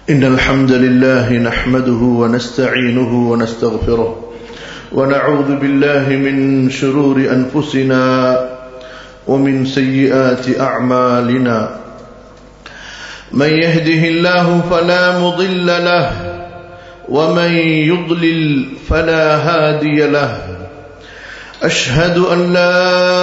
إن الحمد لله نحمده ونستعينه ونستغفره ونعوذ بالله من شرور أنفسنا ومن سيئات أعمالنا من يهده الله فلا مضل له ومن يضلل فلا هادي له أشهد أن لا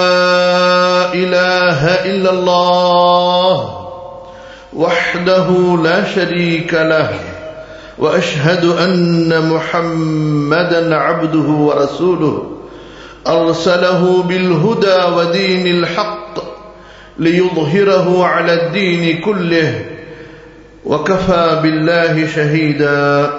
إله إلا الله وحده لا شريك له واشهد ان محمدا عبده ورسوله ارسله بالهدى ودين الحق ليظهره على الدين كله وكفى بالله شهيدا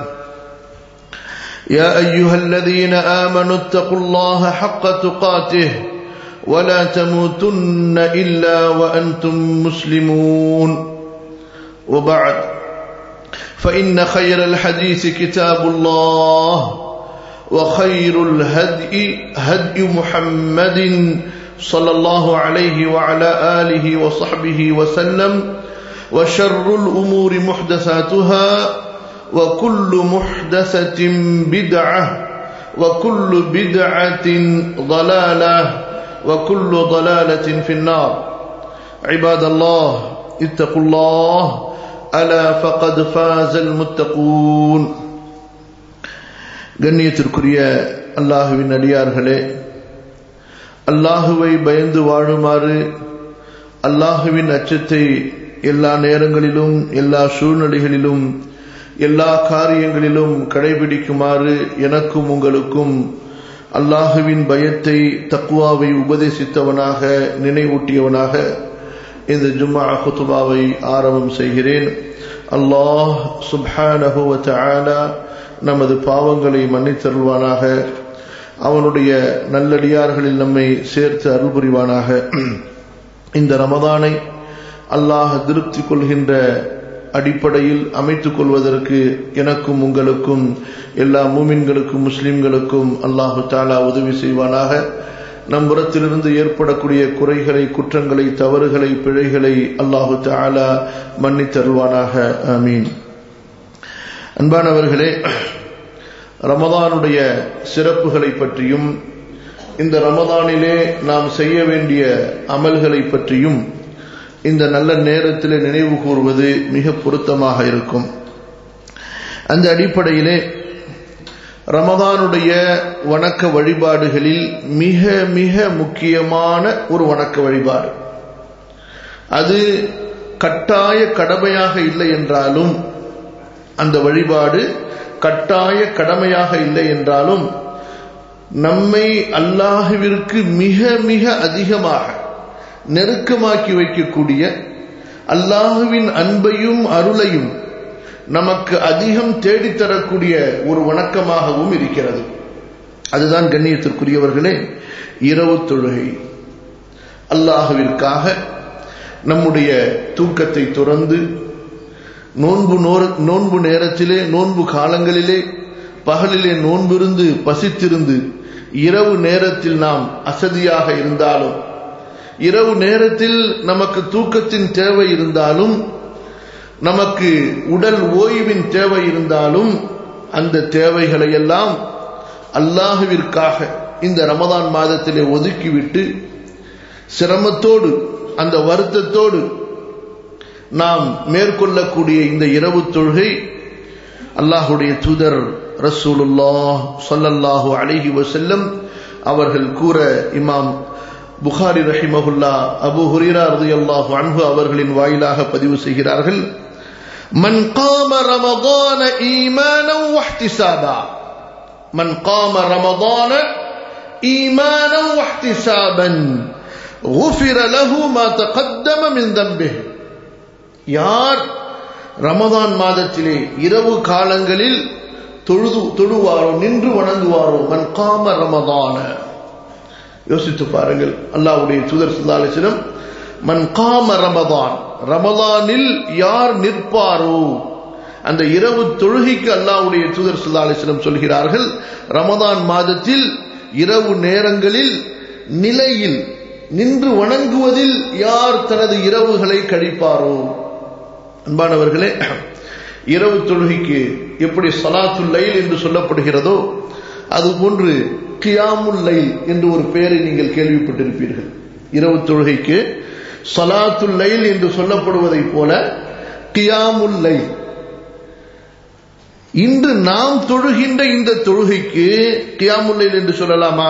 يا ايها الذين امنوا اتقوا الله حق تقاته ولا تموتن الا وانتم مسلمون وبعد فإن خير الحديث كتاب الله وخير الهدي هدي محمد صلى الله عليه وعلى آله وصحبه وسلم وشر الأمور محدثاتها وكل محدثة بدعة وكل بدعة ضلالة وكل ضلالة في النار عباد الله اتقوا الله ألا فقد فاز المتقون கண்ணியத்திற்குரிய அல்லாஹுவின் அடியார்களே அல்லாஹுவை பயந்து வாழுமாறு அல்லாஹுவின் அச்சத்தை எல்லா நேரங்களிலும் எல்லா சூழ்நிலைகளிலும் எல்லா காரியங்களிலும் கடைபிடிக்குமாறு எனக்கும் உங்களுக்கும் அல்லாஹுவின் பயத்தை தக்குவாவை உபதேசித்தவனாக நினைவூட்டியவனாக இந்த ஜும்மா குத்துபாவை ஆரம்பம் செய்கிறேன் அல்லாஹ் சுப்ஹானஹு தஆலா நமது பாவங்களை மன்னித்தருள்வானாக அவனுடைய நல்லடியார்களில் நம்மை சேர்த்து அருள் புரிவானாக இந்த ரமதானை அல்லாஹ் திருப்தி கொள்கின்ற அடிப்படையில் அமைத்துக் கொள்வதற்கு எனக்கும் உங்களுக்கும் எல்லா மூமின்களுக்கும் முஸ்லிம்களுக்கும் அல்லாஹு தாலா உதவி செய்வானாக நம் புறத்திலிருந்து ஏற்படக்கூடிய குறைகளை குற்றங்களை தவறுகளை பிழைகளை அல்லாஹு தாலா மன்னித்தருவானாக ஆமீன் அன்பானவர்களே ரமதானுடைய சிறப்புகளை பற்றியும் இந்த ரமதானிலே நாம் செய்ய வேண்டிய அமல்களை பற்றியும் இந்த நல்ல நேரத்தில் நினைவு கூறுவது மிக பொருத்தமாக இருக்கும் அந்த அடிப்படையிலே ரமதானுடைய வணக்க வழிபாடுகளில் மிக மிக முக்கியமான ஒரு வணக்க வழிபாடு அது கட்டாய கடமையாக இல்லை என்றாலும் அந்த வழிபாடு கட்டாய கடமையாக இல்லை என்றாலும் நம்மை அல்லாஹுவிற்கு மிக மிக அதிகமாக நெருக்கமாக்கி வைக்கக்கூடிய அல்லாஹுவின் அன்பையும் அருளையும் நமக்கு அதிகம் தேடித்தரக்கூடிய ஒரு வணக்கமாகவும் இருக்கிறது அதுதான் கண்ணியத்திற்குரியவர்களே இரவு தொழுகை அல்லாஹுவிற்காக நம்முடைய தூக்கத்தை துறந்து நோன்பு நோன்பு நேரத்திலே நோன்பு காலங்களிலே பகலிலே நோன்பிருந்து பசித்திருந்து இரவு நேரத்தில் நாம் அசதியாக இருந்தாலும் இரவு நேரத்தில் நமக்கு தூக்கத்தின் தேவை இருந்தாலும் நமக்கு உடல் ஓய்வின் தேவை இருந்தாலும் அந்த தேவைகளை எல்லாம் அல்லாஹுவிற்காக இந்த ரமதான் மாதத்திலே ஒதுக்கிவிட்டு சிரமத்தோடு அந்த வருத்தத்தோடு நாம் மேற்கொள்ளக்கூடிய இந்த இரவு தொழுகை அல்லாஹுடைய தூதர் ரசூலுல்லாஹ் சொல்லல்லாஹு அலிஹி வசல்லம் அவர்கள் கூற இமாம் புகாரி ரஹிமஹுல்லா அபு ஹுரீரா ரதியல்லாஹு அன்ஹு அவர்களின் வாயிலாக பதிவு செய்கிறார்கள் من قام رمضان ايمانا واحتسابا من قام رمضان ايمانا واحتسابا غفر له ما تقدم من ذنبه யார் ரமதான் மாதத்திலே இரவு காலங்களில் தொழுது தொழுவாரோ நின்று வணங்குவாரோ மன் காம ரமதான யோசித்து பாருங்கள் அல்லாவுடைய தூதர் சுல்லாலிசிடம் மன் காம ரமதான் ரமதானில் யார் நிற்பாரோ அந்த இரவு தொழுகைக்கு அல்லாவுடைய தூதர் சுல்லாலிசிடம் சொல்கிறார்கள் ரமதான் மாதத்தில் இரவு நேரங்களில் நிலையில் நின்று வணங்குவதில் யார் தனது இரவுகளை கழிப்பாரோ அன்பானவர்களே இரவு தொழுகைக்கு எப்படி சலாத்துல் லைல் என்று சொல்லப்படுகிறதோ அதுபோன்று கியாமுல் லைல் என்று ஒரு பெயரை நீங்கள் கேள்விப்பட்டிருப்பீர்கள் இரவு தொழுகைக்கு சலாத்துல் லைல் என்று சொல்லப்படுவதைப் போல கியாமுல் லைல் இன்று நாம் தொழுகின்ற இந்த தொழுகைக்கு கியாமுல் லைல் என்று சொல்லலாமா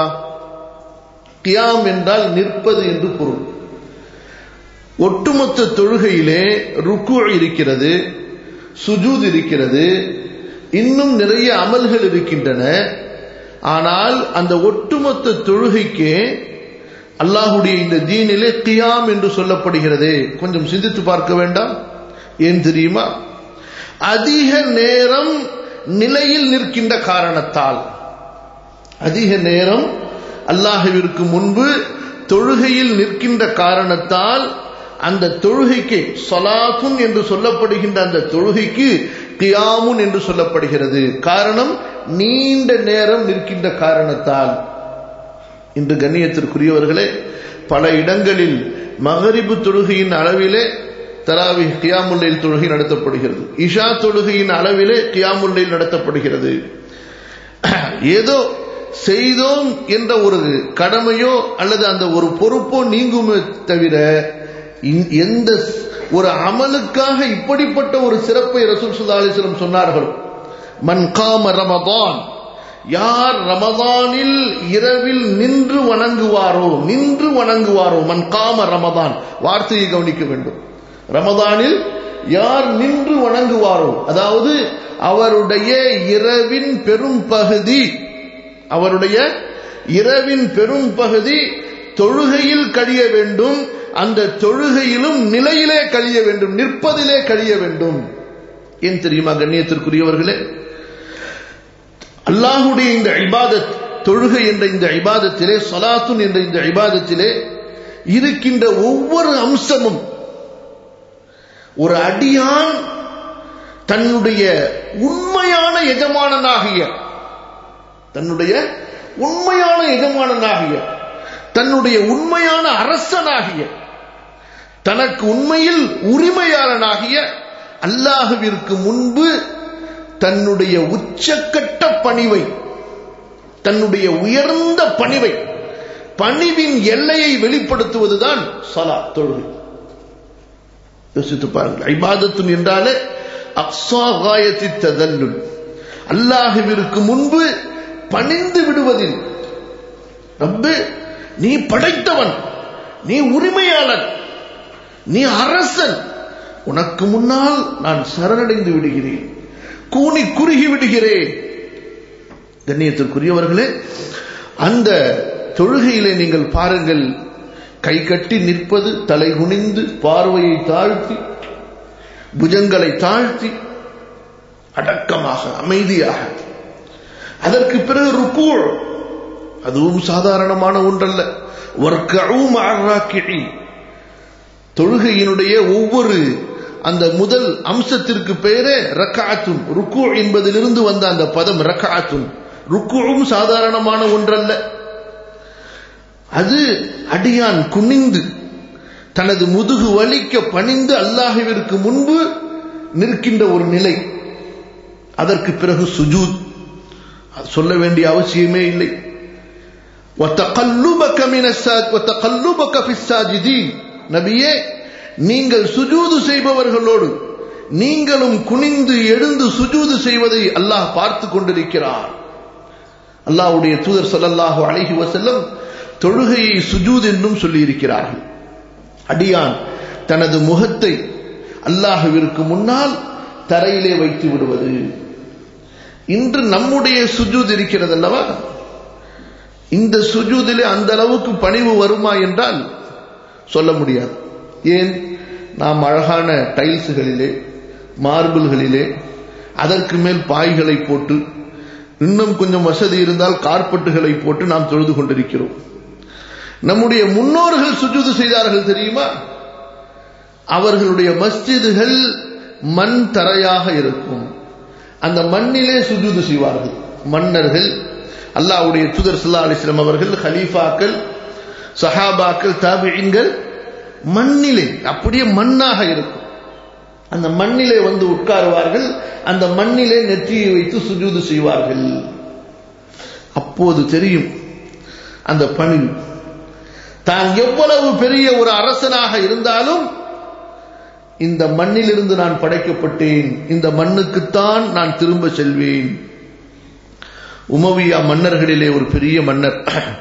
கியாம் என்றால் நிற்பது என்று பொருள் ஒட்டுமொத்த தொழுகையிலே ருக்கு இருக்கிறது சுஜூத் இருக்கிறது இன்னும் நிறைய அமல்கள் இருக்கின்றன ஆனால் அந்த ஒட்டுமொத்த தொழுகைக்கு அல்லாஹுடைய இந்த தீனிலே கியாம் என்று சொல்லப்படுகிறது கொஞ்சம் சிந்தித்து பார்க்க வேண்டாம் ஏன் தெரியுமா அதிக நேரம் நிலையில் நிற்கின்ற காரணத்தால் அதிக நேரம் அல்லாஹுவிற்கு முன்பு தொழுகையில் நிற்கின்ற காரணத்தால் அந்த தொழுகைக்கு சொலாத்துன் என்று சொல்லப்படுகின்ற அந்த தொழுகைக்கு கியாமுன் என்று சொல்லப்படுகிறது காரணம் நீண்ட நேரம் நிற்கின்ற காரணத்தால் இன்று கண்ணியத்திற்குரியவர்களே பல இடங்களில் மகரிபு தொழுகையின் அளவிலே தராவி கியாமுல்லைல் தொழுகை நடத்தப்படுகிறது இஷா தொழுகையின் அளவிலே கியாமுல்லைல் நடத்தப்படுகிறது ஏதோ செய்தோம் என்ற ஒரு கடமையோ அல்லது அந்த ஒரு பொறுப்போ நீங்குமே தவிர எந்த ஒரு அமலுக்காக இப்படிப்பட்ட ஒரு சிறப்பை ரசூல் சுல்லா அலிஸ்லம் சொன்னார்கள் மன் காம ரமதான் யார் ரமதானில் இரவில் நின்று வணங்குவாரோ நின்று வணங்குவாரோ மன் காம ரமதான் வார்த்தையை கவனிக்க வேண்டும் ரமதானில் யார் நின்று வணங்குவாரோ அதாவது அவருடைய இரவின் பெரும் பகுதி அவருடைய இரவின் பெரும் பகுதி தொழுகையில் கழிய வேண்டும் அந்த தொழுகையிலும் நிலையிலே கழிய வேண்டும் நிற்பதிலே கழிய வேண்டும் ஏன் தெரியுமா கண்ணியத்திற்குரியவர்களே அல்லாஹுடைய இந்த இபாதத் தொழுகை என்ற இந்த இபாதத்திலே சலாத்துன் என்ற இந்த இபாதத்திலே இருக்கின்ற ஒவ்வொரு அம்சமும் ஒரு அடியான் தன்னுடைய உண்மையான எஜமானனாகிய தன்னுடைய உண்மையான எஜமானனாகிய தன்னுடைய உண்மையான அரசனாகிய தனக்கு உண்மையில் உரிமையாளனாகிய அல்லாஹுவிற்கு முன்பு தன்னுடைய உச்சக்கட்ட பணிவை தன்னுடைய உயர்ந்த பணிவை பணிவின் எல்லையை வெளிப்படுத்துவதுதான் சலா தொழுகை யோசித்து பாருங்கள் ஐபாதத்துன் என்றாலே அக்ஸா காயத்தி ததல்லுல் அல்லாஹுவிற்கு முன்பு பணிந்து விடுவதில் ரப்பு நீ படைத்தவன் நீ உரிமையாளன் நீ அரசன் உனக்கு முன்னால் நான் சரணடைந்து விடுகிறேன் கூனி குறுகி விடுகிறேன் கண்ணியத்திற்குரியவர்களே அந்த தொழுகையிலே நீங்கள் பாருங்கள் கை கட்டி நிற்பது தலை குனிந்து பார்வையை தாழ்த்தி புஜங்களை தாழ்த்தி அடக்கமாக அமைதியாக அதற்கு பிறகு ருக்கூழ் அதுவும் சாதாரணமான ஒன்றல்ல வர்க்கவும் ஆராக்கிழி தொழுகையினுடைய ஒவ்வொரு அந்த முதல் அம்சத்திற்கு பெயரே ரக்காத்துன் ருக்கு என்பதிலிருந்து வந்த அந்த பதம் ரக்காத்துன் ருக்குவும் சாதாரணமான ஒன்றல்ல அது அடியான் குனிந்து தனது முதுகு வலிக்க பணிந்து அல்லாஹுவிற்கு முன்பு நிற்கின்ற ஒரு நிலை அதற்கு பிறகு சுஜூத் சொல்ல வேண்டிய அவசியமே இல்லை நபியே நீங்கள் சுஜூது செய்பவர்களோடு நீங்களும் குனிந்து எழுந்து சுஜூது செய்வதை அல்லாஹ் பார்த்து கொண்டிருக்கிறார் அல்லாஹ்வுடைய தூதர் சொல்லல்லாஹு அழகி வசல்லம் தொழுகையை சுஜூத் என்றும் சொல்லியிருக்கிறார்கள் அடியான் தனது முகத்தை அல்லாஹுவிற்கு முன்னால் தரையிலே வைத்து விடுவது இன்று நம்முடைய சுஜூத் இருக்கிறது அல்லவா இந்த சுஜூதிலே அந்த அளவுக்கு பணிவு வருமா என்றால் சொல்ல முடியாது ஏன் நாம் அழகான டைல்ஸுகளிலே மார்பிள்களிலே அதற்கு மேல் பாய்களை போட்டு இன்னும் கொஞ்சம் வசதி இருந்தால் கார்பெட்டுகளை போட்டு நாம் தொழுது கொண்டிருக்கிறோம் நம்முடைய முன்னோர்கள் சுஜூது செய்தார்கள் தெரியுமா அவர்களுடைய மஸ்ஜிதுகள் மண் தரையாக இருக்கும் அந்த மண்ணிலே சுஜூது செய்வார்கள் மன்னர்கள் அல்லாவுடைய துதர் சுல்லா அலிஸ்லாம் அவர்கள் ஹலீஃபாக்கள் சஹாபாக்கள் தாபியங்கள் மண்ணிலே அப்படியே மண்ணாக இருக்கும் அந்த மண்ணிலே வந்து உட்காருவார்கள் அந்த மண்ணிலே நெற்றியை வைத்து சுஜூது செய்வார்கள் அப்போது தெரியும் அந்த பணி தான் எவ்வளவு பெரிய ஒரு அரசனாக இருந்தாலும் இந்த மண்ணிலிருந்து நான் படைக்கப்பட்டேன் இந்த மண்ணுக்குத்தான் நான் திரும்ப செல்வேன் உமவியா மன்னர்களிலே ஒரு பெரிய மன்னர்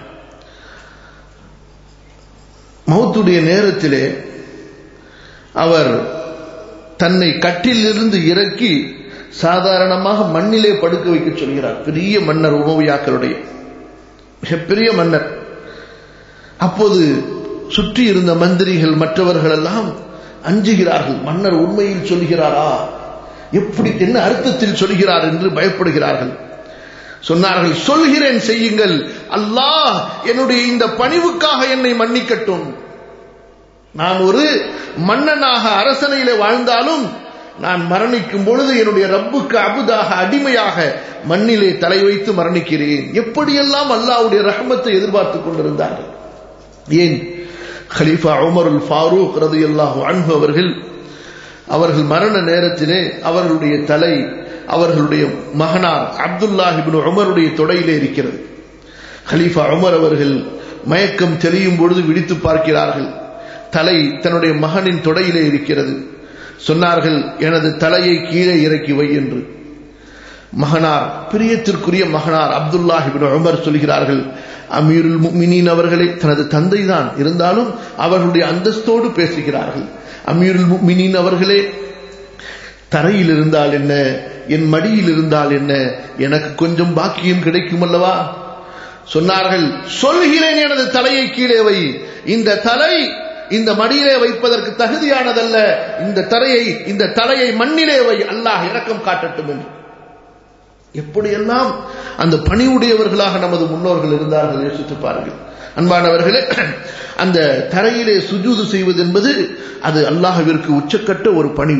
மௌத்துடைய நேரத்திலே அவர் தன்னை கட்டிலிருந்து இறக்கி சாதாரணமாக மண்ணிலே படுக்க வைக்க சொல்கிறார் பெரிய மன்னர் உமவியாக்களுடைய மிகப்பெரிய மன்னர் அப்போது சுற்றி இருந்த மந்திரிகள் மற்றவர்கள் எல்லாம் அஞ்சுகிறார்கள் மன்னர் உண்மையில் சொல்கிறாரா எப்படி என்ன அர்த்தத்தில் சொல்கிறார் என்று பயப்படுகிறார்கள் சொன்னார்கள் சொல்கிறேன் செய்யுங்கள் அல்லாஹ் என்னுடைய இந்த பணிவுக்காக என்னை மன்னிக்கட்டும் நான் ஒரு மன்னனாக அரசனையில வாழ்ந்தாலும் நான் மரணிக்கும் பொழுது என்னுடைய ரப்புக்கு அபுதாக அடிமையாக மண்ணிலே தலை வைத்து மரணிக்கிறேன் எப்படியெல்லாம் அல்லாவுடைய ரஹமத்தை எதிர்பார்த்து கொண்டிருந்தார்கள் ஏன் ஹலீஃபா உமருல் ஃபாரூக் ரது அல்லாஹு அன்பு அவர்கள் அவர்கள் மரண நேரத்திலே அவர்களுடைய தலை அவர்களுடைய மகனார் அப்துல்லாஹிபின் உமருடைய தொடையிலே இருக்கிறது ஹலீஃபா உமர் அவர்கள் மயக்கம் தெளியும் பொழுது விழித்து பார்க்கிறார்கள் தலை தன்னுடைய மகனின் தொடையிலே இருக்கிறது சொன்னார்கள் எனது தலையை கீழே இறக்கி வை என்று மகனார் பிரியத்திற்குரிய மகனார் அப்துல்லாஹிபின் உமர் சொல்கிறார்கள் அமீருல் மினின் அவர்களே தனது தந்தை தான் இருந்தாலும் அவர்களுடைய அந்தஸ்தோடு பேசுகிறார்கள் அமீருல் மினின் அவர்களே தரையில் இருந்தால் என்ன என் மடியில் இருந்தால் என்ன எனக்கு கொஞ்சம் பாக்கியம் கிடைக்கும் அல்லவா சொன்னார்கள் சொல்கிறேன் எனது தலையை கீழே வை இந்த தலை இந்த மடியிலே வைப்பதற்கு தகுதியானதல்ல இந்த தரையை இந்த தலையை மண்ணிலே வை அல்லாஹ் இறக்கம் காட்டட்டும் என்று எப்படியெல்லாம் அந்த பணிவுடையவர்களாக நமது முன்னோர்கள் இருந்தார்கள் யோசித்து பாருங்கள் அன்பானவர்களே அந்த தரையிலே சுஜூது செய்வது என்பது அது அல்லாஹவிற்கு உச்சக்கட்ட ஒரு பணி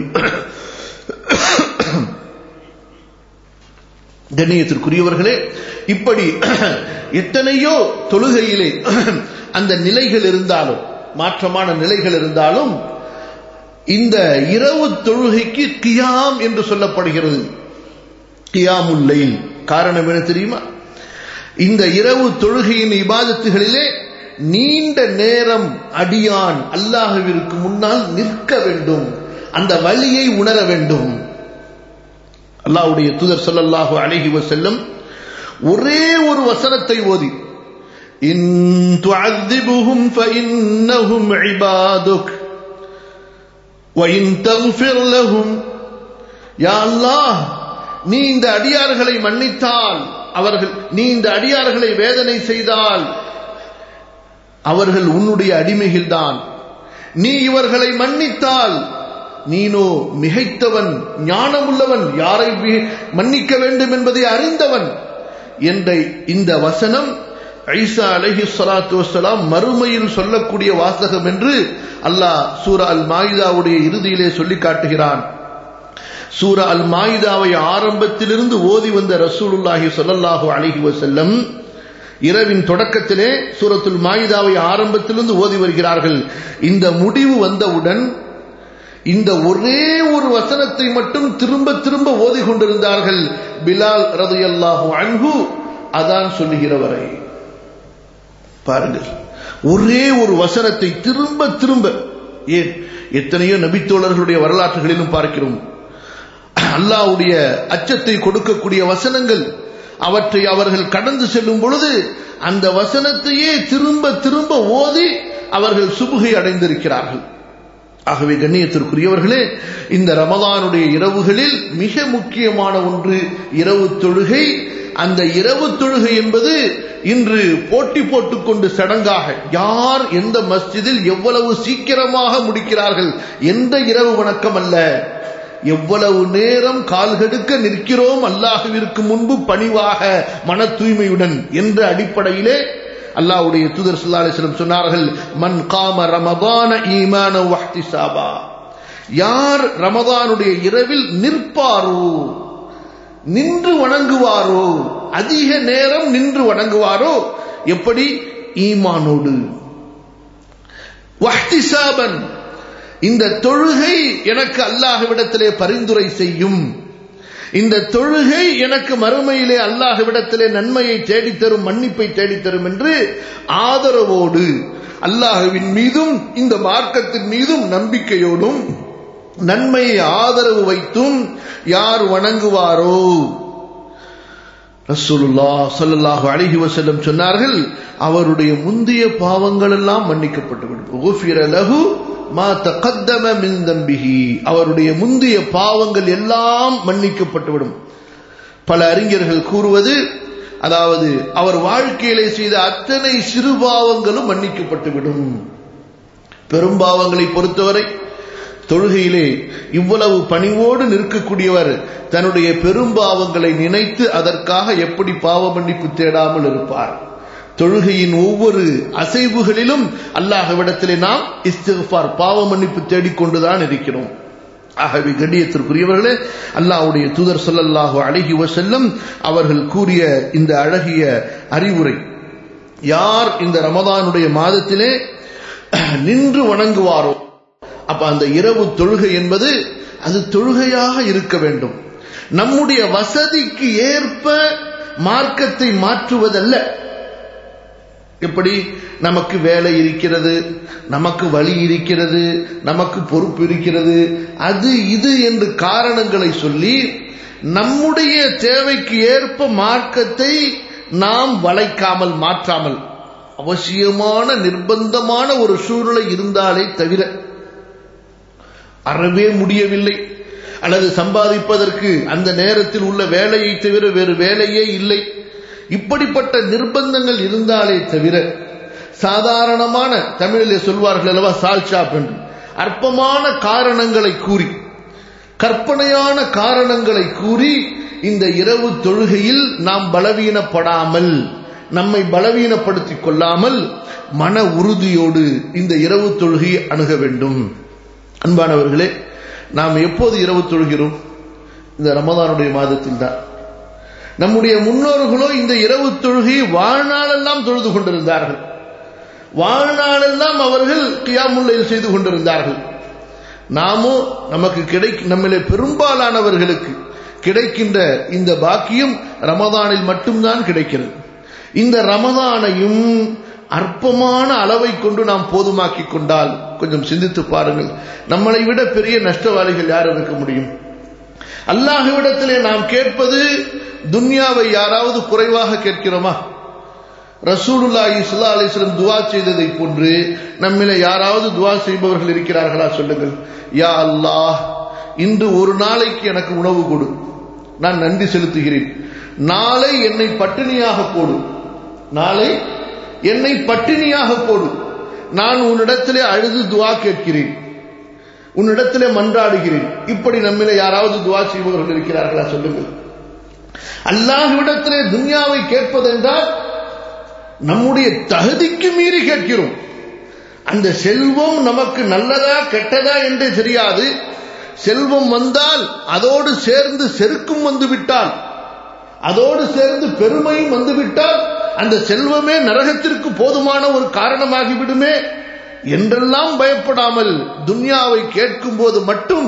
கண்ணியத்திற்குரியவர்களே இப்படி எத்தனையோ தொழுகையிலே அந்த நிலைகள் இருந்தாலும் மாற்றமான நிலைகள் இருந்தாலும் இந்த இரவு தொழுகைக்கு கியாம் என்று சொல்லப்படுகிறது கியாமுல்லைல் காரணம் என்ன தெரியுமா இந்த இரவு தொழுகையின் இபாதத்துகளிலே நீண்ட நேரம் அடியான் அல்லாஹுவிற்கு முன்னால் நிற்க வேண்டும் அந்த வழியை உணர வேண்டும் அல்லாஹ்வுடைய தூதர் சொல்லல்லாஹு அழகி செல்லும் ஒரே ஒரு வசனத்தை ஓதி இன் துஅذிபுஹும் فإنهم عبادك وإن تغفر لهم يا الله நீ இந்த அடியார்களை மன்னித்தால் அவர்கள் நீ இந்த அடியார்களை வேதனை செய்தால் அவர்கள் உன்னுடைய அடிமைகள்தான் நீ இவர்களை மன்னித்தால் நீனோ மிகைத்தவன் ஞானமுள்ளவன் யாரை மன்னிக்க வேண்டும் என்பதை அறிந்தவன் என்ற இந்த வசனம் ஐசா அலஹி சலாத்து வசலாம் மறுமையில் சொல்லக்கூடிய வாசகம் என்று அல்லாஹ் சூரா அல் மாயிதாவுடைய இறுதியிலே சொல்லி காட்டுகிறான் சூரா அல் மாயிதாவை ஆரம்பத்திலிருந்து ஓதி வந்த ரசூலுல்லாஹி சொல்லல்லாஹு அலஹி வசல்லம் இரவின் தொடக்கத்திலே சூரத்துல் மாயிதாவை ஆரம்பத்திலிருந்து ஓதி வருகிறார்கள் இந்த முடிவு வந்தவுடன் இந்த ஒரே ஒரு வசனத்தை மட்டும் திரும்ப திரும்ப ஓதி கொண்டிருந்தார்கள் பிலால் ரதையல்லாஹு அன்ஹு அதான் சொல்லுகிறவரை பாருங்கள் ஒரே ஒரு வசனத்தை திரும்ப திரும்ப ஏன் எத்தனையோ நபித்தோழர்களுடைய வரலாற்றுகளிலும் பார்க்கிறோம் அல்லாவுடைய அச்சத்தை கொடுக்கக்கூடிய வசனங்கள் அவற்றை அவர்கள் கடந்து செல்லும் பொழுது அந்த வசனத்தையே திரும்ப திரும்ப ஓதி அவர்கள் சுபுகை அடைந்திருக்கிறார்கள் ஆகவே கண்ணியத்திற்குரியவர்களே இந்த ரமதானுடைய இரவுகளில் மிக முக்கியமான ஒன்று இரவு தொழுகை அந்த இரவு தொழுகை என்பது இன்று போட்டி போட்டுக்கொண்டு சடங்காக யார் எந்த மஸ்ஜிதில் எவ்வளவு சீக்கிரமாக முடிக்கிறார்கள் எந்த இரவு வணக்கம் அல்ல எவ்வளவு நேரம் கால்கெடுக்க நிற்கிறோம் அல்லாஹுவிற்கு முன்பு பணிவாக மன தூய்மையுடன் என்ற அடிப்படையிலே அல்லாஹ்வுடைய தூதர் ஸல்லல்லாஹு அலைஹி வஸல்லம் சொன்னார்கள் மன் காம ரமதான ஈமான வஹ்திசாபா யார் ரமதானுடைய இரவில் நிற்பாரோ நின்று வணங்குவாரோ அதிக நேரம் நின்று வணங்குவாரோ எப்படி ஈமானோடு வஹ்திசாபன் இந்த தொழுகை எனக்கு அல்லாஹ்விடத்திலே பரிந்துரை செய்யும் இந்த தொழுகை எனக்கு மறுமையிலே அல்லாஹ்விடத்திலே நன்மையை தேடித்தரும் மன்னிப்பை தேடித்தரும் என்று ஆதரவோடு அல்லாஹுவின் மீதும் இந்த மார்க்கத்தின் மீதும் நம்பிக்கையோடும் நன்மையை ஆதரவு வைத்தும் யார் வணங்குவாரோ ரசூலுல்லா ஸல்லல்லாஹு அலைஹி வஸல்லம் சொன்னார்கள் அவருடைய முந்திய பாவங்கள் எல்லாம் மன்னிக்கப்பட்டுவிடும் குஃபிர லஹு மா தகத்தம மின் தம்பிஹி அவருடைய முந்திய பாவங்கள் எல்லாம் மன்னிக்கப்பட்டுவிடும் பல அறிஞர்கள் கூறுவது அதாவது அவர் வாழ்க்கையிலே செய்த அத்தனை சிறு பாவங்களும் மன்னிக்கப்பட்டுவிடும் பெரும்பாவங்களை பொறுத்தவரை தொழுகையிலே இவ்வளவு பணிவோடு நிற்கக்கூடியவர் தன்னுடைய பெரும்பாவங்களை நினைத்து அதற்காக எப்படி பாவ மன்னிப்பு தேடாமல் இருப்பார் தொழுகையின் ஒவ்வொரு அசைவுகளிலும் அல்லாஹ்விடத்திலே நாம் இஸ்திஃபார் பாவ மன்னிப்பு தேடிக்கொண்டுதான் இருக்கிறோம் ஆகவே கண்ணியத்திற்குரியவர்களே அல்லாஹ்வுடைய தூதர் சொல்லல்லாஹு அழகி வசல்லம் அவர்கள் கூறிய இந்த அழகிய அறிவுரை யார் இந்த ரமதானுடைய மாதத்திலே நின்று வணங்குவாரோ அப்ப அந்த இரவு தொழுகை என்பது அது தொழுகையாக இருக்க வேண்டும் நம்முடைய வசதிக்கு ஏற்ப மார்க்கத்தை மாற்றுவதல்ல எப்படி நமக்கு வேலை இருக்கிறது நமக்கு வழி இருக்கிறது நமக்கு பொறுப்பு இருக்கிறது அது இது என்று காரணங்களை சொல்லி நம்முடைய தேவைக்கு ஏற்ப மார்க்கத்தை நாம் வளைக்காமல் மாற்றாமல் அவசியமான நிர்பந்தமான ஒரு சூழ்நிலை இருந்தாலே தவிர அறவே முடியவில்லை அல்லது சம்பாதிப்பதற்கு அந்த நேரத்தில் உள்ள வேலையை தவிர வேறு வேலையே இல்லை இப்படிப்பட்ட நிர்பந்தங்கள் இருந்தாலே தவிர சாதாரணமான தமிழிலே சொல்வார்கள் அல்லவா சால் ஷாப் என்று அற்பமான காரணங்களை கூறி கற்பனையான காரணங்களை கூறி இந்த இரவு தொழுகையில் நாம் பலவீனப்படாமல் நம்மை பலவீனப்படுத்திக் கொள்ளாமல் மன உறுதியோடு இந்த இரவு தொழுகையை அணுக வேண்டும் அன்பானவர்களே நாம் எப்போது இரவு தொழுகிறோம் இந்த ரமதானுடைய மாதத்தில் தான் நம்முடைய முன்னோர்களோ இந்த இரவு தொழுகையை வாழ்நாளெல்லாம் தொழுது கொண்டிருந்தார்கள் வாழ்நாளெல்லாம் அவர்கள் கியாமுல்லையில் செய்து கொண்டிருந்தார்கள் நாமோ நமக்கு கிடை நம்மிலே பெரும்பாலானவர்களுக்கு கிடைக்கின்ற இந்த பாக்கியம் ரமதானில் மட்டும்தான் கிடைக்கிறது இந்த ரமதானையும் அற்பமான அளவை கொண்டு நாம் போதுமாக்கிக் கொண்டால் கொஞ்சம் சிந்தித்து பாருங்கள் நம்மளை விட பெரிய நஷ்டவாளிகள் யார் இருக்க முடியும் அல்லாஹுவிடத்திலே நாம் கேட்பது துன்யாவை யாராவது குறைவாக கேட்கிறோமா ரசூலுல்லாஹி சுல்லா அலிஸ்லம் துவா செய்ததை போன்று நம்மில யாராவது துவா செய்பவர்கள் இருக்கிறார்களா சொல்லுங்கள் யா அல்லாஹ் இன்று ஒரு நாளைக்கு எனக்கு உணவு கொடு நான் நன்றி செலுத்துகிறேன் நாளை என்னை பட்டினியாக போடு நாளை என்னை பட்டினியாக போடு நான் உன்னிடத்திலே அழுது துவா கேட்கிறேன் உன்னிடத்திலே மன்றாடுகிறேன் இப்படி நம்மில யாராவது துவா செய்பவர்கள் இருக்கிறார்களா சொல்லுங்கள் அல்லாஹ்விடத்திலே துன்யாவை கேட்பதென்றால் நம்முடைய தகுதிக்கு மீறி கேட்கிறோம் அந்த செல்வம் நமக்கு நல்லதா கெட்டதா என்று தெரியாது செல்வம் வந்தால் அதோடு சேர்ந்து செருக்கும் வந்து விட்டால் அதோடு சேர்ந்து பெருமையும் வந்துவிட்டால் அந்த செல்வமே நரகத்திற்கு போதுமான ஒரு காரணமாகிவிடுமே என்றெல்லாம் பயப்படாமல் துன்யாவை கேட்கும் போது மட்டும்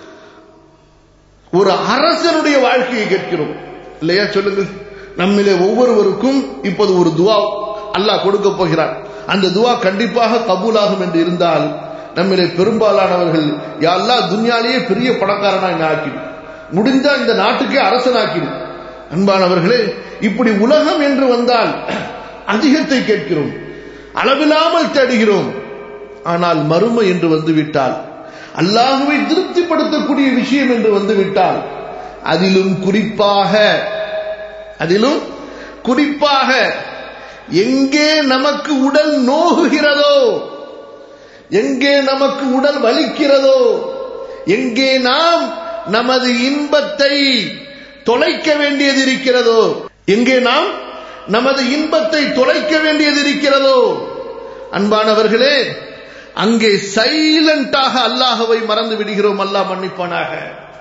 ஒரு அரசனுடைய வாழ்க்கையை கேட்கிறோம் இல்லையா சொல்லுங்கள் நம்மிலே ஒவ்வொருவருக்கும் இப்போது ஒரு துவா அல்லாஹ் கொடுக்க போகிறார் அந்த துவா கண்டிப்பாக கபூலாகும் என்று இருந்தால் நம்மிலே பெரும்பாலானவர்கள் யாழ்லா துன்யாலேயே பெரிய பணக்காரனா என்ன ஆக்கிடு முடிந்தா இந்த நாட்டுக்கே அரசனாக்கிடு அன்பானவர்களே இப்படி உலகம் என்று வந்தால் அதிகத்தை கேட்கிறோம் அளவில்லாமல் தேடுகிறோம் ஆனால் மறுமை என்று வந்துவிட்டால் அல்லாஹுவை திருப்திப்படுத்தக்கூடிய விஷயம் என்று வந்துவிட்டால் அதிலும் குறிப்பாக அதிலும் குறிப்பாக எங்கே நமக்கு உடல் நோகுகிறதோ எங்கே நமக்கு உடல் வலிக்கிறதோ எங்கே நாம் நமது இன்பத்தை தொலைக்க வேண்டியது இருக்கிறதோ எங்கே நாம் நமது இன்பத்தை தொலைக்க வேண்டியது இருக்கிறதோ அன்பானவர்களே அங்கே சைலண்டாக அல்லாஹவை மறந்து விடுகிறோம் அல்லாஹ் மன்னிப்பானாக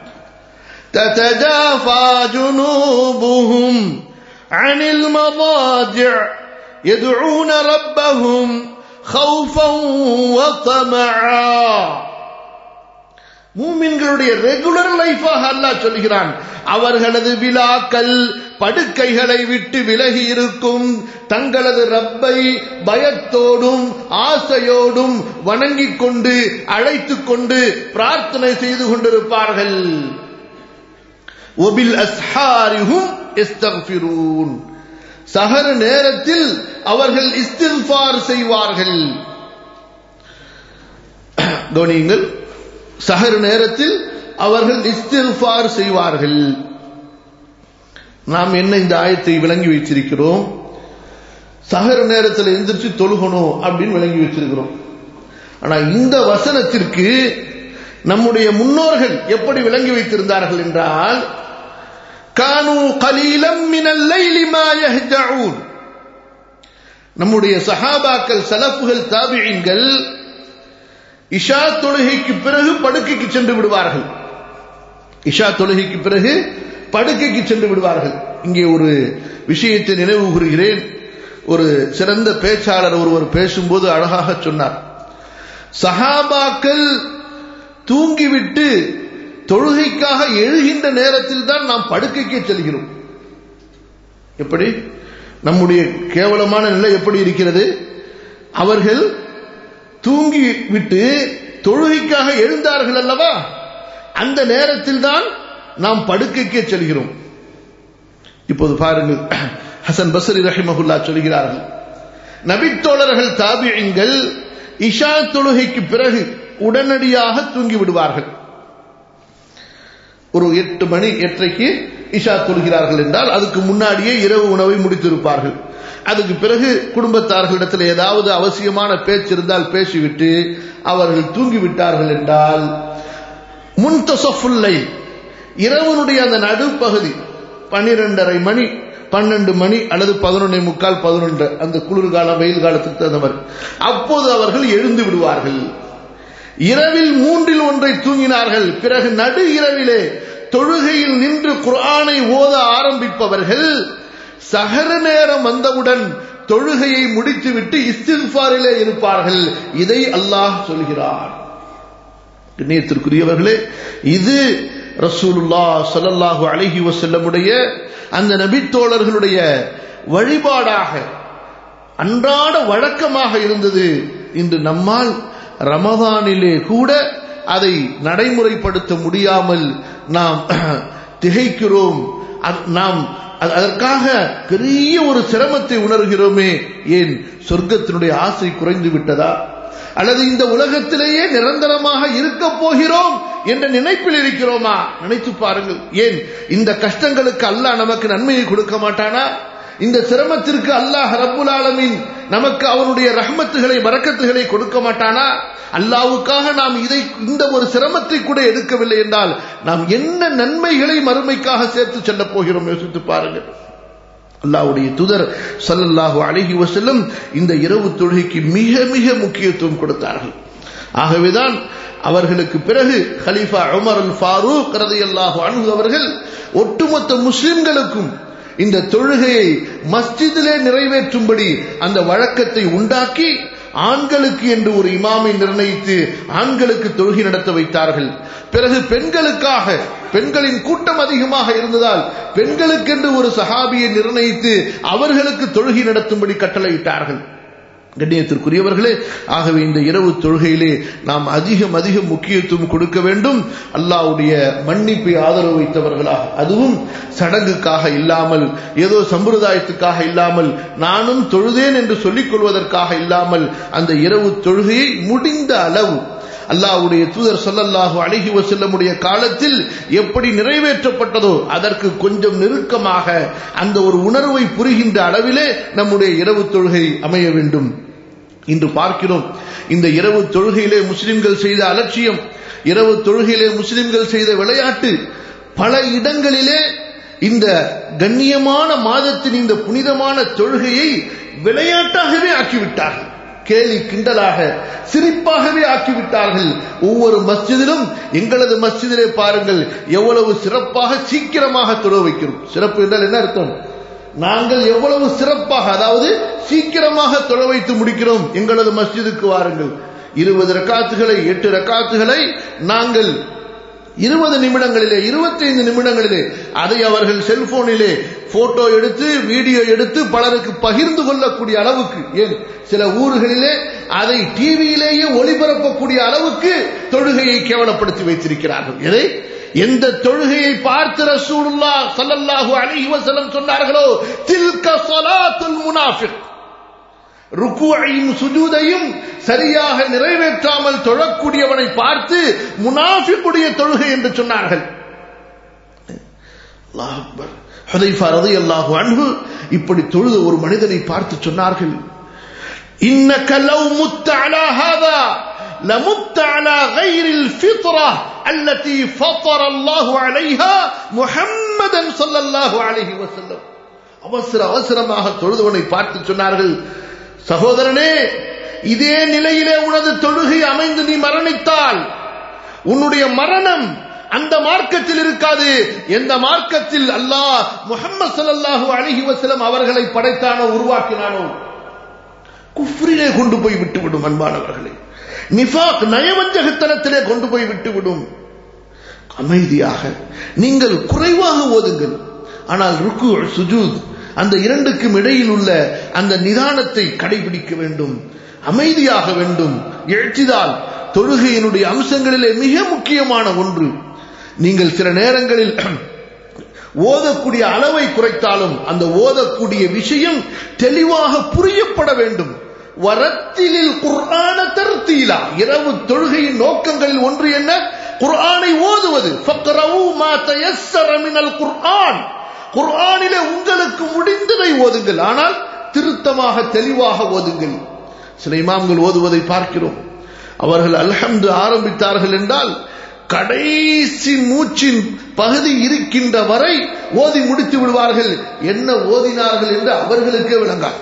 تتجافى جنوبهم عن المضاجع يدعون ربهم خوفا وطمعا மூமின்களுடைய ரெகுலர் லைஃபாக அல்லாஹ் சொல்கிறான் அவர்களது விழாக்கள் படுக்கைகளை விட்டு விலகி இருக்கும் தங்களது ரப்பை பயத்தோடும் ஆசையோடும் வணங்கிக் கொண்டு அழைத்துக் கொண்டு பிரார்த்தனை செய்து கொண்டிருப்பார்கள் ஒபில் அஸ்ஹாரிஹும் இஸ்தக்ஃபிரூன் சஹர நேரத்தில் அவர்கள் இஸ்திஃபார் செய்வார்கள் கவனியுங்கள் சஹர் நேரத்தில் அவர்கள் இஸ்திஃபார் செய்வார்கள் நாம் என்ன இந்த ஆயத்தை விளங்கி வச்சிருக்கிறோம் சஹர் நேரத்தில் எந்திரிச்சு தொழுகணும் அப்படின்னு விளங்கி வச்சிருக்கிறோம் ஆனா இந்த வசனத்திற்கு நம்முடைய முன்னோர்கள் எப்படி விளங்கி வைத்திருந்தார்கள் என்றால் கானு கலீலம் மினல் லைலி மா யஹ்ஜஊன் நம்முடைய சஹாபாக்கள் சலப்புகள் தாபியீன்கள் இஷா தொழுகைக்கு பிறகு படுக்கைக்கு சென்று விடுவார்கள் இஷா தொழுகைக்கு பிறகு படுக்கைக்கு சென்று விடுவார்கள் இங்கே ஒரு விஷயத்தை நினைவு கூறுகிறேன் ஒரு சிறந்த பேச்சாளர் ஒருவர் பேசும்போது அழகாக சொன்னார் சஹாபாக்கள் தூங்கிவிட்டு தொழுகைக்காக எழுகின்ற நேரத்தில் தான் நாம் படுக்கைக்கு செல்கிறோம் எப்படி நம்முடைய கேவலமான நிலை எப்படி இருக்கிறது அவர்கள் தூங்கி விட்டு தொழுகைக்காக எழுந்தார்கள் அல்லவா அந்த நேரத்தில் தான் நாம் படுக்கைக்கே செல்கிறோம் இப்போது பாருங்கள் ஹசன் பசரி ரஹிமகுல்லா சொல்கிறார்கள் நபித்தோழர்கள் தாபியங்கள் இஷா தொழுகைக்கு பிறகு உடனடியாக தூங்கி விடுவார்கள் ஒரு எட்டு மணி எட்டரைக்கு இஷா தொழுகிறார்கள் என்றால் அதுக்கு முன்னாடியே இரவு உணவை முடித்திருப்பார்கள் அதுக்கு பிறகு குடும்பத்தார்களிடத்தில் ஏதாவது அவசியமான பேச்சு இருந்தால் பேசிவிட்டு அவர்கள் தூங்கிவிட்டார்கள் என்றால் முன்தொசஃபுல்லை இரவனுடைய அந்த நடுப்பகுதி பன்னிரெண்டரை மணி பன்னெண்டு மணி அல்லது பதினொன்னே முக்கால் பதினொன்று அந்த குளிர்காலம் வெயில் காலத்துக்கு தகுந்த மாதிரி அப்போது அவர்கள் எழுந்து விடுவார்கள் இரவில் மூன்றில் ஒன்றை தூங்கினார்கள் பிறகு நடு இரவிலே தொழுகையில் நின்று குர்ஆனை ஓத ஆரம்பிப்பவர்கள் சகர நேரம் வந்தவுடன் தொழுகையை முடித்துவிட்டு இஸ்திஃபாரிலே இருப்பார்கள் இதை அல்லாஹ் சொல்கிறார் கண்ணியத்திற்குரியவர்களே இது ரசூலுல்லா ஸல்லல்லாஹு அலைஹி வஸல்லமுடைய அந்த நபித்தோழர்களுடைய வழிபாடாக அன்றாட வழக்கமாக இருந்தது இன்று நம்மால் ரமதானிலே கூட அதை நடைமுறைப்படுத்த முடியாமல் நாம் திகைக்கிறோம் நாம் அதற்காக பெரிய ஒரு சிரமத்தை உணர்கிறோமே ஏன் சொர்க்கத்தினுடைய ஆசை குறைந்து விட்டதா அல்லது இந்த உலகத்திலேயே நிரந்தரமாக இருக்க போகிறோம் என்ற நினைப்பில் இருக்கிறோமா நினைத்து பாருங்கள் ஏன் இந்த கஷ்டங்களுக்கு அல்லாஹ் நமக்கு நன்மையை கொடுக்க மாட்டானா இந்த சிரமத்திற்கு அல்லாஹ் ரப்புல் ஆலமீன் நமக்கு அவனுடைய ரஹ்மத்துகளை வரக்கத்துகளை கொடுக்க மாட்டானா அல்லாவுக்காக நாம் இதை இந்த ஒரு சிரமத்தை கூட எடுக்கவில்லை என்றால் நாம் என்ன நன்மைகளை மறுமைக்காக சேர்த்து செல்ல போகிறோம் யோசித்து பாருங்கள் அல்லாவுடைய துதர் சல்லல்லாஹு அழகி வசல்லம் இந்த இரவு தொழுகைக்கு மிக மிக முக்கியத்துவம் கொடுத்தார்கள் ஆகவேதான் அவர்களுக்கு பிறகு ஹலீஃபா உமர் அல் ஃபாரூக் ரதையல்லாஹு அணுகு அவர்கள் ஒட்டுமொத்த முஸ்லிம்களுக்கும் இந்த தொழுகையை மஸ்ஜிதிலே நிறைவேற்றும்படி அந்த வழக்கத்தை உண்டாக்கி ஆண்களுக்கு என்று ஒரு இமாமை நிர்ணயித்து ஆண்களுக்கு தொழுகை நடத்த வைத்தார்கள் பிறகு பெண்களுக்காக பெண்களின் கூட்டம் அதிகமாக இருந்ததால் பெண்களுக்கென்று ஒரு சஹாபியை நிர்ணயித்து அவர்களுக்கு தொழுகை நடத்தும்படி கட்டளையிட்டார்கள் கண்ணியத்திற்குரியவர்களே ஆகவே இந்த இரவு தொழுகையிலே நாம் அதிகம் அதிகம் முக்கியத்துவம் கொடுக்க வேண்டும் அல்லாவுடைய மன்னிப்பை ஆதரவு வைத்தவர்களாக அதுவும் சடங்குக்காக இல்லாமல் ஏதோ சம்பிரதாயத்துக்காக இல்லாமல் நானும் தொழுதேன் என்று சொல்லிக் கொள்வதற்காக இல்லாமல் அந்த இரவு தொழுகையை முடிந்த அளவு அல்லாவுடைய தூதர் சொல்லல்லாஹு அழகி வசல்லமுடைய காலத்தில் எப்படி நிறைவேற்றப்பட்டதோ அதற்கு கொஞ்சம் நெருக்கமாக அந்த ஒரு உணர்வை புரிகின்ற அளவிலே நம்முடைய இரவு தொழுகை அமைய வேண்டும் இன்று பார்க்கிறோம் இந்த இரவு தொழுகையிலே முஸ்லிம்கள் செய்த அலட்சியம் இரவு தொழுகையிலே முஸ்லிம்கள் செய்த விளையாட்டு பல இடங்களிலே இந்த கண்ணியமான மாதத்தின் இந்த புனிதமான தொழுகையை விளையாட்டாகவே ஆக்கிவிட்டார்கள் கேலி கிண்டலாக சிரிப்பாகவே ஆக்கிவிட்டார்கள் ஒவ்வொரு மஸ்ஜிதிலும் எங்களது மஸ்ஜிதிலே பாருங்கள் எவ்வளவு சிறப்பாக சீக்கிரமாக தொழ வைக்கிறோம் சிறப்பு என்றால் என்ன அர்த்தம் நாங்கள் எவ்வளவு சிறப்பாக அதாவது சீக்கிரமாக தொழ வைத்து முடிக்கிறோம் எங்களது மஸ்ஜிதுக்கு வாருங்கள் இருபது ரக்காத்துகளை எட்டு ரக்காத்துகளை நாங்கள் இருபது நிமிடங்களிலே இருபத்தைந்து நிமிடங்களிலே அதை அவர்கள் செல்போனிலே போட்டோ எடுத்து வீடியோ எடுத்து பலருக்கு பகிர்ந்து கொள்ளக்கூடிய அளவுக்கு ஏன் சில ஊர்களிலே அதை டிவியிலேயே ஒளிபரப்பக்கூடிய அளவுக்கு தொழுகையை கேவலப்படுத்தி வைத்திருக்கிறார்கள் எதை எந்த தொழுகையை பார்த்து ரசூலுல்லா ஸல்லல்லாஹு அலைஹி வஸல்லம் சொன்னார்களோ தில்க ஸலாத்துல் முனாஃபிக் ருக்குவையும் சுஜூதையும் சரியாக நிறைவேற்றாமல் தொழக்கூடியவனை பார்த்து முனாஃபிக்குடைய தொழுகை என்று சொன்னார்கள் அல்லாஹ் அக்பர் ஹுதைஃபா ரலியல்லாஹு அன்ஹு இப்படி தொழுத ஒரு மனிதனை பார்த்து சொன்னார்கள் இன்னக லவ் முத்த அலா ஹாதா لمت على غير الفطرة التي فطر الله عليها محمدا صلى الله عليه وسلم அவசர அவசரமாக தொழுதவனை பார்த்து சொன்னார்கள் சகோதரனே இதே நிலையிலே உனது தொழுகை அமைந்து நீ மரணித்தால் உன்னுடைய மரணம் அந்த மார்க்கத்தில் இருக்காது எந்த மார்க்கத்தில் அல்லாஹ் முகமது ஸல்லல்லாஹு அலைஹி வஸல்லம் அவர்களை படைத்தானோ உருவாக்கினானோ குஃப்ரிலே கொண்டு போய் விட்டுவிடும் அன்பானவர்களே நிஃபாக் நயவஞ்சகத்தனத்திலே கொண்டு போய் விட்டுவிடும் அமைதியாக நீங்கள் குறைவாக ஓதுங்கள் ஆனால் ருக்கு சுஜூத் அந்த இரண்டுக்கும் இடையில் உள்ள அந்த நிதானத்தை கடைபிடிக்க வேண்டும் அமைதியாக வேண்டும் எழுச்சிதால் தொழுகையினுடைய அம்சங்களிலே மிக முக்கியமான ஒன்று நீங்கள் சில நேரங்களில் ஓதக்கூடிய அளவை குறைத்தாலும் அந்த ஓதக்கூடிய விஷயம் தெளிவாக புரியப்பட வேண்டும் வரத்திலில் குர்ஆன தர்த்தீலா இரவு தொழுகையின் நோக்கங்களில் ஒன்று என்ன குர்ஆனை ஓதுவது ஃபக்ரவு மா தயஸ்ஸர மினல் குர்ஆன் குர்ஆனிலே உங்களுக்கு முடிந்ததை ஓதுங்கள் ஆனால் திருத்தமாக தெளிவாக ஓதுங்கள் சில இமாம்கள் ஓதுவதை பார்க்கிறோம் அவர்கள் அல்ஹம்து ஆரம்பித்தார்கள் என்றால் கடைசி மூச்சின் பகுதி இருக்கின்ற வரை ஓதி முடித்து விடுவார்கள் என்ன ஓதினார்கள் என்று அவர்களுக்கே விளங்காது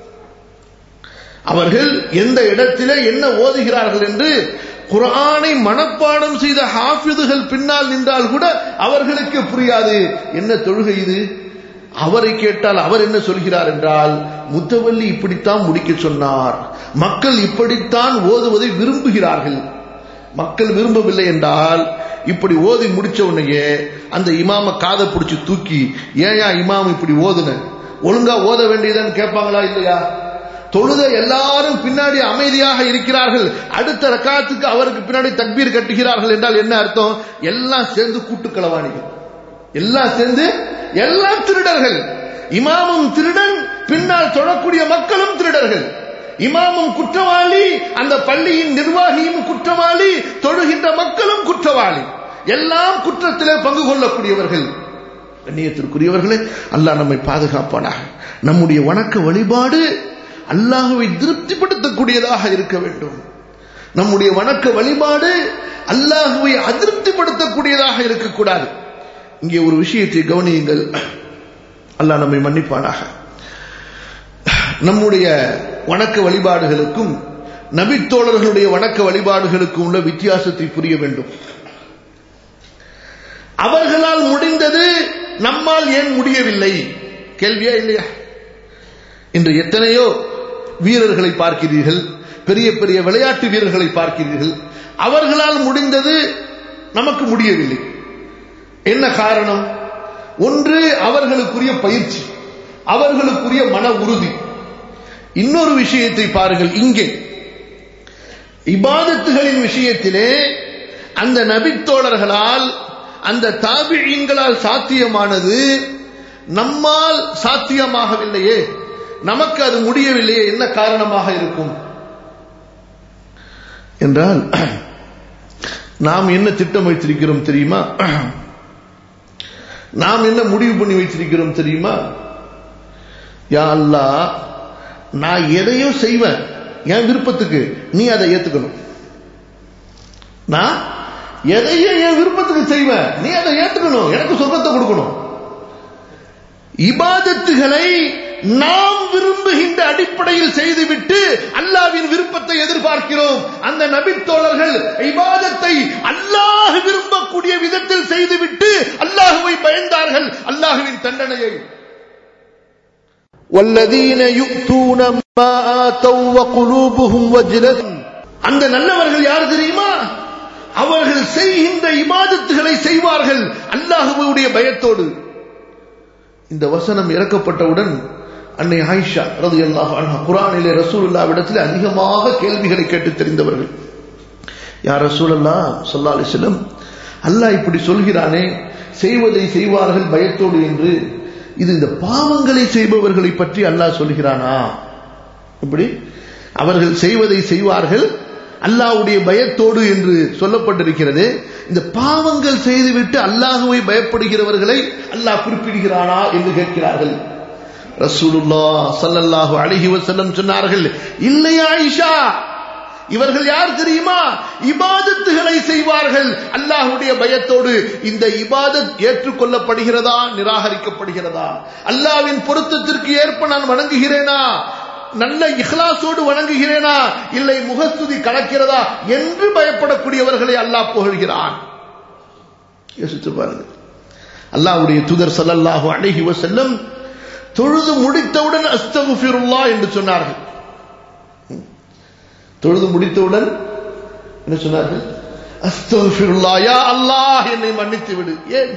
அவர்கள் எந்த இடத்திலே என்ன ஓதுகிறார்கள் என்று குரானை மனப்பாடம் செய்த ஹாஃபிதுகள் பின்னால் நின்றால் கூட அவர்களுக்கு புரியாது என்ன தொழுகை இது அவரை கேட்டால் அவர் என்ன சொல்கிறார் என்றால் முத்தவல்லி இப்படித்தான் முடிக்க சொன்னார் மக்கள் இப்படித்தான் ஓதுவதை விரும்புகிறார்கள் மக்கள் விரும்பவில்லை என்றால் இப்படி ஓதி முடிச்ச உடனேயே அந்த இமாம காதை பிடிச்சி தூக்கி ஏயா இமாம் இப்படி ஓதுன ஒழுங்கா ஓத வேண்டியதுன்னு கேட்பாங்களா இல்லையா தொழுத எல்லாரும் பின்னாடி அமைதியாக இருக்கிறார்கள் அடுத்த ரக்காத்துக்கு அவருக்கு பின்னாடி தக்பீர் கட்டுகிறார்கள் என்றால் என்ன அர்த்தம் எல்லாம் சேர்ந்து கூட்டுக்களவாணிகள் எல்லாம் சேர்ந்து எல்லாம் திருடர்கள் இமாமும் திருடன் பின்னால் தொழக்கூடிய மக்களும் திருடர்கள் இமாமும் குற்றவாளி அந்த பள்ளியின் நிர்வாகியும் குற்றவாளி தொழுகின்ற மக்களும் குற்றவாளி எல்லாம் குற்றத்திலே பங்கு கொள்ளக்கூடியவர்கள் கண்ணியத்திற்குரியவர்களே அல்லாஹ் நம்மை பாதுகாப்பானாக நம்முடைய வணக்க வழிபாடு அல்லாஹுவை திருப்திப்படுத்தக்கூடியதாக இருக்க வேண்டும் நம்முடைய வணக்க வழிபாடு அல்லாஹுவை அதிருப்திப்படுத்தக்கூடியதாக இருக்கக்கூடாது இங்கே ஒரு விஷயத்தை கவனியுங்கள் அல்லாஹ் நம்மை மன்னிப்பானாக நம்முடைய வணக்க வழிபாடுகளுக்கும் நபித்தோழர்களுடைய வணக்க வழிபாடுகளுக்கும் உள்ள வித்தியாசத்தை புரிய வேண்டும் அவர்களால் முடிந்தது நம்மால் ஏன் முடியவில்லை கேள்வியா இல்லையா இன்று எத்தனையோ வீரர்களை பார்க்கிறீர்கள் பெரிய பெரிய விளையாட்டு வீரர்களை பார்க்கிறீர்கள் அவர்களால் முடிந்தது நமக்கு முடியவில்லை என்ன காரணம் ஒன்று அவர்களுக்குரிய பயிற்சி அவர்களுக்குரிய மன உறுதி இன்னொரு விஷயத்தை பாருங்கள் இங்கே இபாதத்துகளின் விஷயத்திலே அந்த நபித்தோழர்களால் அந்த தாபிழீன்களால் சாத்தியமானது நம்மால் சாத்தியமாகவில்லையே நமக்கு அது முடியவில்லையே என்ன காரணமாக இருக்கும் என்றால் நாம் என்ன திட்டம் வைத்திருக்கிறோம் தெரியுமா நாம் என்ன முடிவு பண்ணி வைத்திருக்கிறோம் தெரியுமா யா அல்லா நான் எதையும் செய்வேன் என் விருப்பத்துக்கு நீ அதை ஏத்துக்கணும் நான் எதையும் என் விருப்பத்துக்கு செய்வேன் நீ அதை ஏத்துக்கணும் எனக்கு சொர்க்கத்தை கொடுக்கணும் இபாதத்துகளை நாம் விரும்புகின்ற அடிப்படையில் செய்துவிட்டு அல்லாவின் விருப்பத்தை எதிர்பார்க்கிறோம் அந்த நபித்தோழர்கள் இபாதத்தை அல்லாஹ் விரும்பக்கூடிய விதத்தில் செய்துவிட்டு அல்லாஹுவை பயந்தார்கள் அல்லாஹுவின் தண்டனையை والذين يؤتون ما آتوا وقلوبهم وجلة அந்த நல்லவர்கள் யார் தெரியுமா அவர்கள் செய்கின்ற இபாதத்துகளை செய்வார்கள் அல்லாஹுவுடைய பயத்தோடு இந்த வசனம் இறக்கப்பட்டவுடன் அன்னை ஆயிஷா ரது அல்லாஹ் குரானிலே ரசூலுல்லாவிடத்தில் அதிகமாக கேள்விகளை கேட்டு தெரிந்தவர்கள் யார் ரசூலல்லா சொல்லா அலிஸ்லம் அல்லாஹ் இப்படி சொல்கிறானே செய்வதை செய்வார்கள் பயத்தோடு என்று இது இந்த பாவங்களை செய்பவர்களை பற்றி அல்லாஹ் சொல்கிறானா இப்படி அவர்கள் செய்வதை செய்வார்கள் அல்லாஹ்வுடைய பயத்தோடு என்று சொல்லப்பட்டிருக்கிறது இந்த பாவங்கள் செய்துவிட்டு அல்லாஹுவை பயப்படுகிறவர்களை அல்லாஹ் குறிப்பிடுகிறானா என்று கேட்கிறார்கள் ரசூலுல்லா சல்லல்லாஹு அலைஹி வஸல்லம் சொன்னார்கள் இல்லை ஆயிஷா இவர்கள் யார் தெரியுமா இபாதத்துகளை செய்வார்கள் அல்லாஹுடைய பயத்தோடு இந்த இபாதத் ஏற்றுக்கொள்ளப்படுகிறதா நிராகரிக்கப்படுகிறதா அல்லாவின் பொருத்தத்திற்கு ஏற்ப நான் வணங்குகிறேனா நல்ல இஹ்லாசோடு வணங்குகிறேனா இல்லை முகஸ்துதி கலக்கிறதா என்று பயப்படக்கூடியவர்களை அல்லாஹ் புகழ்கிறான் யோசித்து பாருங்க அல்லாஹ்வுடைய தூதர் ஸல்லல்லாஹு அலைஹி வஸல்லம் தொழுது முடித்தவுடன் அஸ்தகுஃபிருல்லா என்று சொன்னார்கள் தொழுது முடித்தவுடன் என்ன சொன்னார்கள் அஸ்தகுஃபிருல்லா யா அல்லாஹ் என்னை மன்னித்து விடு ஏன்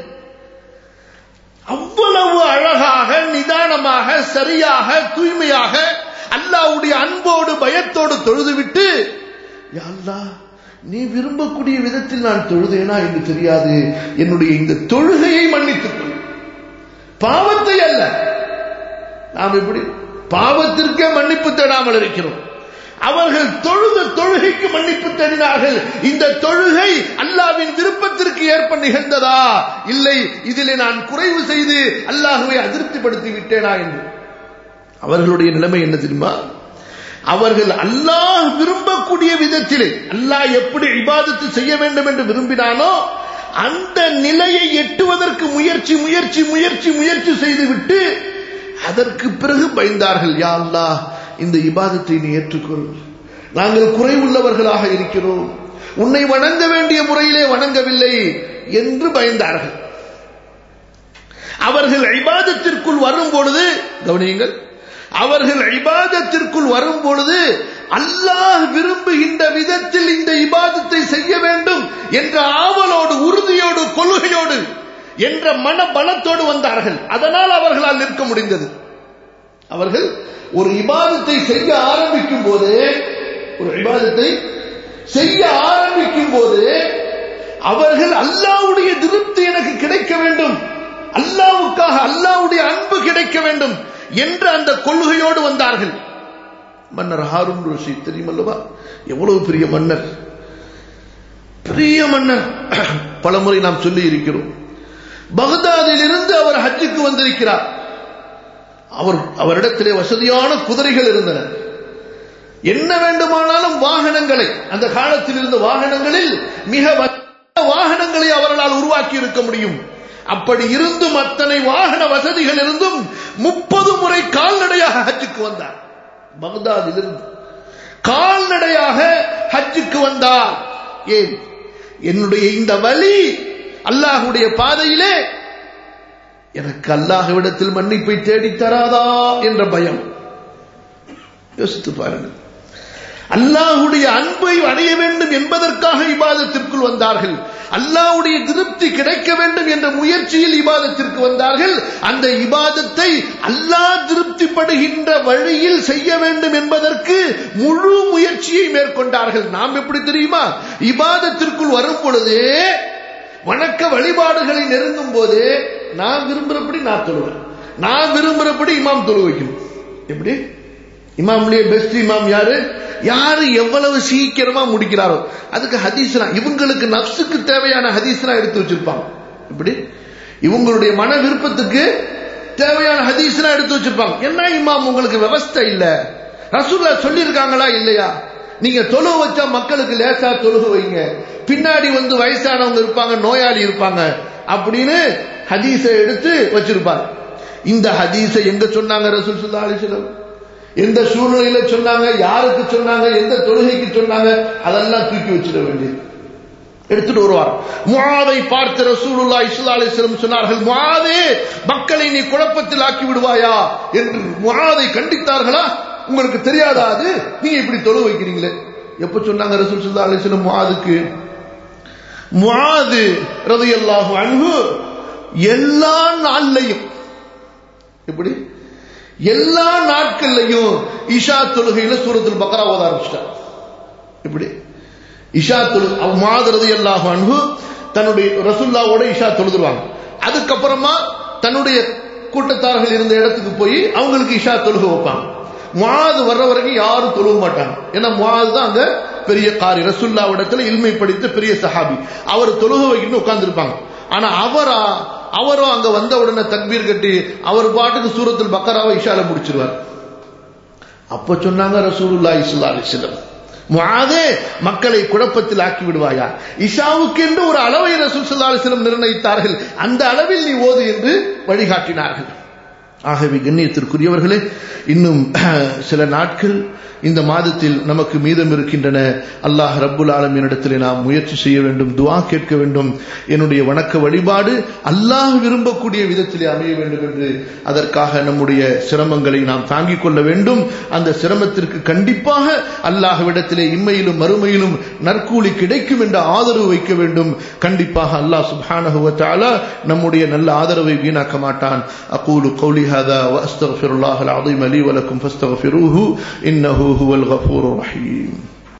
அவ்வளவு அழகாக நிதானமாக சரியாக தூய்மையாக அல்லாஹ்வுடைய அன்போடு பயத்தோடு தொழுதுவிட்டு யா அல்லாஹ் நீ விரும்பக்கூடிய விதத்தில் நான் தொழுதேனா என்று தெரியாது என்னுடைய இந்த தொழுகையை மன்னித்துக் கொள் பாவத்தை அல்ல நாம் இப்படி பாவத்திற்கே மன்னிப்பு தேடாமல் இருக்கிறோம் அவர்கள் தொழுத தொழுகைக்கு மன்னிப்பு தேடினார்கள் இந்த தொழுகை அல்லாவின் விருப்பத்திற்கு ஏற்ப நிகழ்ந்ததா இல்லை இதிலே நான் குறைவு செய்து அல்லாஹுவை அதிருப்திப்படுத்தி விட்டேனா என்று அவர்களுடைய நிலைமை என்ன தெரியுமா அவர்கள் அல்லாஹ் விரும்பக்கூடிய விதத்திலே அல்லாஹ் எப்படி இபாதத்து செய்ய வேண்டும் என்று விரும்பினானோ அந்த நிலையை எட்டுவதற்கு முயற்சி முயற்சி முயற்சி முயற்சி செய்துவிட்டு அதற்கு பிறகு பயந்தார்கள் யா அல்லாஹ் இந்த இபாதத்தை நீ ஏற்றுக்கொள் நாங்கள் குறைவுள்ளவர்களாக இருக்கிறோம் உன்னை வணங்க வேண்டிய முறையிலே வணங்கவில்லை என்று பயந்தார்கள் அவர்கள் ஐபாதத்திற்குள் வரும் பொழுது கவனியுங்கள் அவர்கள் ஐபாதத்திற்குள் வரும் பொழுது அல்லாஹ் விரும்புகின்ற விதத்தில் இந்த இபாதத்தை செய்ய வேண்டும் என்ற ஆவலோடு உறுதியோடு கொள்கையோடு என்ற மன பலத்தோடு வந்தார்கள் அதனால் அவர்களால் நிற்க முடிந்தது அவர்கள் ஒரு இபாதத்தை செய்ய ஆரம்பிக்கும் போது ஒரு இபாதத்தை செய்ய ஆரம்பிக்கும் போது அவர்கள் அல்லாவுடைய திருப்தி எனக்கு கிடைக்க வேண்டும் அல்லாவுக்காக அல்லாவுடைய அன்பு கிடைக்க வேண்டும் என்ற அந்த கொள்கையோடு வந்தார்கள் மன்னர் ஹாரூன் ரஷீத் தெரியுமல்லவா எவ்வளவு பெரிய மன்னர் பெரிய மன்னர் பலமுறை நாம் சொல்லி இருக்கிறோம் பகதாதில் இருந்து அவர் ஹஜ்ஜுக்கு வந்திருக்கிறார் அவர் அவரிடத்திலே வசதியான குதிரைகள் இருந்தன என்ன வேண்டுமானாலும் வாகனங்களை அந்த காலத்தில் இருந்த வாகனங்களில் மிக வாகனங்களை அவர்களால் உருவாக்கி இருக்க முடியும் அப்படி இருந்தும் அத்தனை வாகன வசதிகள் இருந்தும் முப்பது முறை கால்நடையாக ஹஜ்ஜுக்கு வந்தார் பகதாதில் இருந்து கால்நடையாக ஹஜ்ஜுக்கு வந்தார் ஏன் என்னுடைய இந்த வழி அல்லாஹுடைய பாதையிலே எனக்கு அல்லாஹ்விடத்தில் மன்னிப்பை தேடித் தராதா என்ற பயம் யோசித்து பாருங்கள் அல்லாஹுடைய அன்பை அடைய வேண்டும் என்பதற்காக இபாதத்திற்குள் வந்தார்கள் அல்லாஹுடைய திருப்தி கிடைக்க வேண்டும் என்ற முயற்சியில் இபாதத்திற்கு வந்தார்கள் அந்த இபாதத்தை அல்லாஹ் திருப்திப்படுகின்ற வழியில் செய்ய வேண்டும் என்பதற்கு முழு முயற்சியை மேற்கொண்டார்கள் நாம் எப்படி தெரியுமா இபாதத்திற்குள் வரும் பொழுது வணக்க வழிபாடுகளை நெருங்கும் போது நான் விரும்புறபடி நான் தொழுவேன் நான் விரும்புறபடி இமாம் தொழு வைக்கணும் எப்படி இமாம்லயே பெஸ்ட் இமாம் யாரு யாரு எவ்வளவு சீக்கிரமா முடிக்கிறாரோ அதுக்கு ஹதீஸ்னா இவங்களுக்கு நப்சுக்கு தேவையான ஹதீஸ்னா எடுத்து வச்சிருப்பாங்க இப்படி இவங்களுடைய மன விருப்பத்துக்கு தேவையான ஹதீஸ்னா எடுத்து வச்சிருப்பாங்க என்ன இமாம் உங்களுக்கு விவஸ்தை இல்ல ரசூல்லா சொல்லியிருக்காங்களா இல்லையா நீங்க தொழுக வச்சா மக்களுக்கு லேசா தொழுக வைங்க பின்னாடி வந்து வயசானவங்க இருப்பாங்க நோயாளி இருப்பாங்க அப்படின்னு ஹதீஸை எடுத்து வச்சிருப்பாங்க இந்த ஹதீஸை எங்க சொன்னாங்க ரசூல் சுல்லா அலிஸ்லம் எந்த சூழ்நிலையில சொன்னாங்க யாருக்கு சொன்னாங்க எந்த தொழுகைக்கு சொன்னாங்க அதெல்லாம் தூக்கி வச்சிட வேண்டியது எடுத்துட்டு வருவார் முகாதை பார்த்த ரசூலுல்லா இஸ்லா அலிஸ்லம் சொன்னார்கள் முகாதே மக்களை நீ குழப்பத்தில் ஆக்கி விடுவாயா என்று முகாதை கண்டித்தார்களா உங்களுக்கு தெரியாதா அது நீங்க இப்படி தொழு வைக்கிறீங்களே எப்ப சொன்னாங்க ரசூல் சுல்லா அலிஸ்லம் முகாதுக்கு முஆது ரலியல்லாஹு அன்ஹு எல்லா நாள்லையும் எப்படி எல்லா நாட்கள்லையும் இஷா தொழுகையில சூரத்துல் பக்ரா ஓத ஆரம்பிச்சிட்டார் இப்படி இஷா தொழு மாதிரி அல்லாஹ் அன்பு தன்னுடைய ரசுல்லாவோட இஷா தொழுதுருவாங்க அதுக்கப்புறமா தன்னுடைய கூட்டத்தார்கள் இருந்த இடத்துக்கு போய் அவங்களுக்கு இஷா தொழுக வைப்பாங்க முவாது வர்ற வரைக்கும் யாரும் தொழுக மாட்டாங்க ஏன்னா முவாது தான் அங்க பெரிய காரி ரசுல்லாவிடத்துல இல்மை படித்த பெரிய சஹாபி அவர் தொழுக வைக்கணும்னு உட்கார்ந்துருப்பாங்க ஆனா அவரா அவரும் அங்க வந்த உடனே தக்பீர் கட்டி அவர் பாட்டுக்கு சூரத்தில் பக்கராவை இஷால முடிச்சிருவார் அப்ப சொன்னாங்க ரசூலுல்லா இஸ்லா அலிஸ்லம் முஆதே மக்களை குழப்பத்தில் ஆக்கி விடுவாயா இஷாவுக்கு என்று ஒரு அளவை ரசூல் சல்லா அலிஸ்லம் நிர்ணயித்தார்கள் அந்த அளவில் நீ ஓது என்று வழிகாட்டினார்கள் ஆகவே கண்ணியத்திற்குரியவர்களே இன்னும் சில நாட்கள் இந்த மாதத்தில் நமக்கு மீதம் இருக்கின்றன அல்லாஹ் ரப்புல் ஆலமினிடத்திலே நாம் முயற்சி செய்ய வேண்டும் துவா கேட்க வேண்டும் என்னுடைய வணக்க வழிபாடு அல்லாஹ் விரும்பக்கூடிய விதத்திலே அமைய வேண்டும் என்று அதற்காக நம்முடைய சிரமங்களை நாம் தாங்கிக் கொள்ள வேண்டும் அந்த சிரமத்திற்கு கண்டிப்பாக அல்லாஹ்விடத்திலே இம்மையிலும் மறுமையிலும் நற்கூலி கிடைக்கும் என்ற ஆதரவு வைக்க வேண்டும் கண்டிப்பாக அல்லாஹ் சுபானஹுவத்தாலா நம்முடைய நல்ல ஆதரவை வீணாக்க மாட்டான் அகூலு கௌலி هذا واستغفر الله العظيم لي ولكم فاستغفروه انه هو الغفور الرحيم